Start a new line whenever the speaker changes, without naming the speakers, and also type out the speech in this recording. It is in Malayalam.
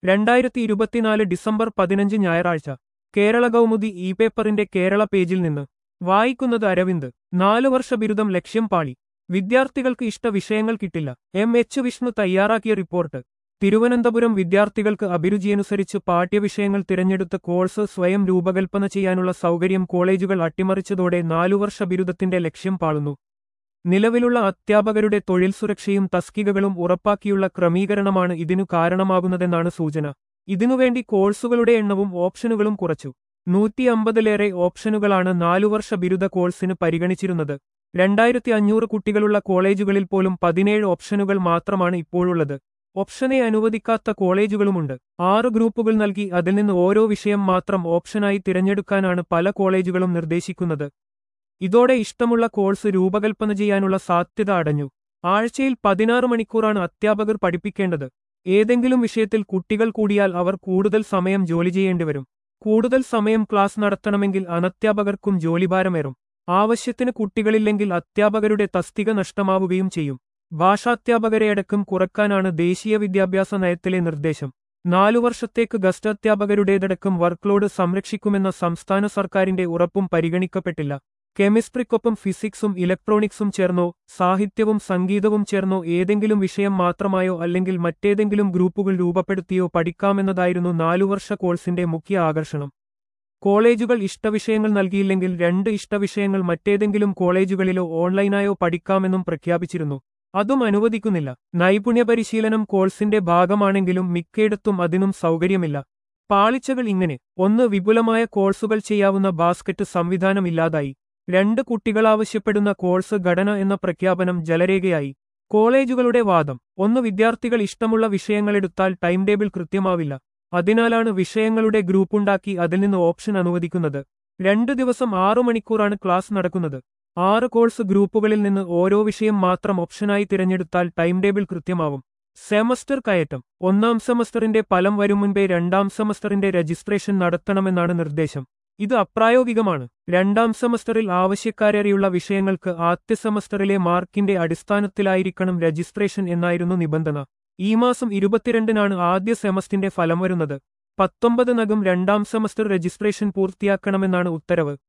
രണ്ടായിരത്തി ഇരുപത്തിനാല് ഡിസംബർ പതിനഞ്ച് ഞായറാഴ്ച കേരള കൗമുദി ഇ പേപ്പറിന്റെ കേരള പേജിൽ നിന്ന് വായിക്കുന്നത് അരവിന്ദ് നാലു വർഷ ബിരുദം ലക്ഷ്യം പാളി വിദ്യാർത്ഥികൾക്ക് ഇഷ്ട വിഷയങ്ങൾ കിട്ടില്ല എം എച്ച് വിഷ്ണു തയ്യാറാക്കിയ റിപ്പോർട്ട് തിരുവനന്തപുരം വിദ്യാർത്ഥികൾക്ക് അഭിരുചിയനുസരിച്ച് പാഠ്യവിഷയങ്ങൾ തിരഞ്ഞെടുത്ത് കോഴ്സ് സ്വയം രൂപകൽപ്പന ചെയ്യാനുള്ള സൗകര്യം കോളേജുകൾ അട്ടിമറിച്ചതോടെ നാലുവർഷ ബിരുദത്തിന്റെ ലക്ഷ്യം പാളുന്നു നിലവിലുള്ള അധ്യാപകരുടെ തൊഴിൽ സുരക്ഷയും തസ്കികകളും ഉറപ്പാക്കിയുള്ള ക്രമീകരണമാണ് ഇതിനു കാരണമാകുന്നതെന്നാണ് സൂചന ഇതിനുവേണ്ടി കോഴ്സുകളുടെ എണ്ണവും ഓപ്ഷനുകളും കുറച്ചു നൂറ്റി അമ്പതിലേറെ ഓപ്ഷനുകളാണ് നാലുവർഷ ബിരുദ കോഴ്സിന് പരിഗണിച്ചിരുന്നത് രണ്ടായിരത്തി അഞ്ഞൂറ് കുട്ടികളുള്ള കോളേജുകളിൽ പോലും പതിനേഴ് ഓപ്ഷനുകൾ മാത്രമാണ് ഇപ്പോഴുള്ളത് ഓപ്ഷനെ അനുവദിക്കാത്ത കോളേജുകളുമുണ്ട് ആറ് ഗ്രൂപ്പുകൾ നൽകി അതിൽ നിന്ന് ഓരോ വിഷയം മാത്രം ഓപ്ഷനായി തിരഞ്ഞെടുക്കാനാണ് പല കോളേജുകളും നിർദ്ദേശിക്കുന്നത് ഇതോടെ ഇഷ്ടമുള്ള കോഴ്സ് രൂപകൽപ്പന ചെയ്യാനുള്ള സാധ്യത അടഞ്ഞു ആഴ്ചയിൽ പതിനാറ് മണിക്കൂറാണ് അധ്യാപകർ പഠിപ്പിക്കേണ്ടത് ഏതെങ്കിലും വിഷയത്തിൽ കുട്ടികൾ കൂടിയാൽ അവർ കൂടുതൽ സമയം ജോലി ചെയ്യേണ്ടിവരും കൂടുതൽ സമയം ക്ലാസ് നടത്തണമെങ്കിൽ അനധ്യാപകർക്കും ജോലിഭാരമേറും ആവശ്യത്തിന് കുട്ടികളില്ലെങ്കിൽ അധ്യാപകരുടെ തസ്തിക നഷ്ടമാവുകയും ചെയ്യും ഭാഷാധ്യാപകരെ അടക്കം കുറക്കാനാണ് ദേശീയ വിദ്യാഭ്യാസ നയത്തിലെ നിർദ്ദേശം നാലു വർഷത്തേക്ക് ഗസ്റ്റ് അധ്യാപകരുടേതടക്കം വർക്ക്ലോഡ് സംരക്ഷിക്കുമെന്ന സംസ്ഥാന സർക്കാരിന്റെ ഉറപ്പും പരിഗണിക്കപ്പെട്ടില്ല കെമിസ്ട്രിക്കൊപ്പം ഫിസിക്സും ഇലക്ട്രോണിക്സും ചേർന്നോ സാഹിത്യവും സംഗീതവും ചേർന്നോ ഏതെങ്കിലും വിഷയം മാത്രമായോ അല്ലെങ്കിൽ മറ്റേതെങ്കിലും ഗ്രൂപ്പുകൾ രൂപപ്പെടുത്തിയോ പഠിക്കാമെന്നതായിരുന്നു നാലുവർഷ കോഴ്സിന്റെ മുഖ്യ ആകർഷണം കോളേജുകൾ ഇഷ്ടവിഷയങ്ങൾ നൽകിയില്ലെങ്കിൽ രണ്ട് ഇഷ്ടവിഷയങ്ങൾ മറ്റേതെങ്കിലും കോളേജുകളിലോ ഓൺലൈനായോ പഠിക്കാമെന്നും പ്രഖ്യാപിച്ചിരുന്നു അതും അനുവദിക്കുന്നില്ല നൈപുണ്യ പരിശീലനം കോഴ്സിന്റെ ഭാഗമാണെങ്കിലും മിക്കയിടത്തും അതിനും സൗകര്യമില്ല പാളിച്ചകൾ ഇങ്ങനെ ഒന്ന് വിപുലമായ കോഴ്സുകൾ ചെയ്യാവുന്ന ബാസ്ക്കറ്റ് സംവിധാനമില്ലാതായി രണ്ട് കുട്ടികളാവശ്യപ്പെടുന്ന കോഴ്സ് ഘടന എന്ന പ്രഖ്യാപനം ജലരേഖയായി കോളേജുകളുടെ വാദം ഒന്ന് വിദ്യാർത്ഥികൾ ഇഷ്ടമുള്ള വിഷയങ്ങളെടുത്താൽ ടൈം ടേബിൾ കൃത്യമാവില്ല അതിനാലാണ് വിഷയങ്ങളുടെ ഗ്രൂപ്പുണ്ടാക്കി അതിൽ നിന്ന് ഓപ്ഷൻ അനുവദിക്കുന്നത് രണ്ടു ദിവസം ആറു മണിക്കൂറാണ് ക്ലാസ് നടക്കുന്നത് ആറ് കോഴ്സ് ഗ്രൂപ്പുകളിൽ നിന്ന് ഓരോ വിഷയം മാത്രം ഓപ്ഷനായി തിരഞ്ഞെടുത്താൽ ടൈം ടേബിൾ കൃത്യമാവും സെമസ്റ്റർ കയറ്റം ഒന്നാം സെമസ്റ്ററിന്റെ ഫലം വരും മുൻപേ രണ്ടാം സെമസ്റ്ററിന്റെ രജിസ്ട്രേഷൻ നടത്തണമെന്നാണ് നിർദ്ദേശം ഇത് അപ്രായോഗികമാണ് രണ്ടാം സെമസ്റ്ററിൽ ആവശ്യക്കാരേറിയുള്ള വിഷയങ്ങൾക്ക് ആദ്യ സെമസ്റ്ററിലെ മാർക്കിന്റെ അടിസ്ഥാനത്തിലായിരിക്കണം രജിസ്ട്രേഷൻ എന്നായിരുന്നു നിബന്ധന ഈ മാസം ഇരുപത്തിരണ്ടിനാണ് ആദ്യ സെമസ്റ്ററിന്റെ ഫലം വരുന്നത് പത്തൊമ്പതിനകം രണ്ടാം സെമസ്റ്റർ രജിസ്ട്രേഷൻ പൂർത്തിയാക്കണമെന്നാണ് ഉത്തരവ്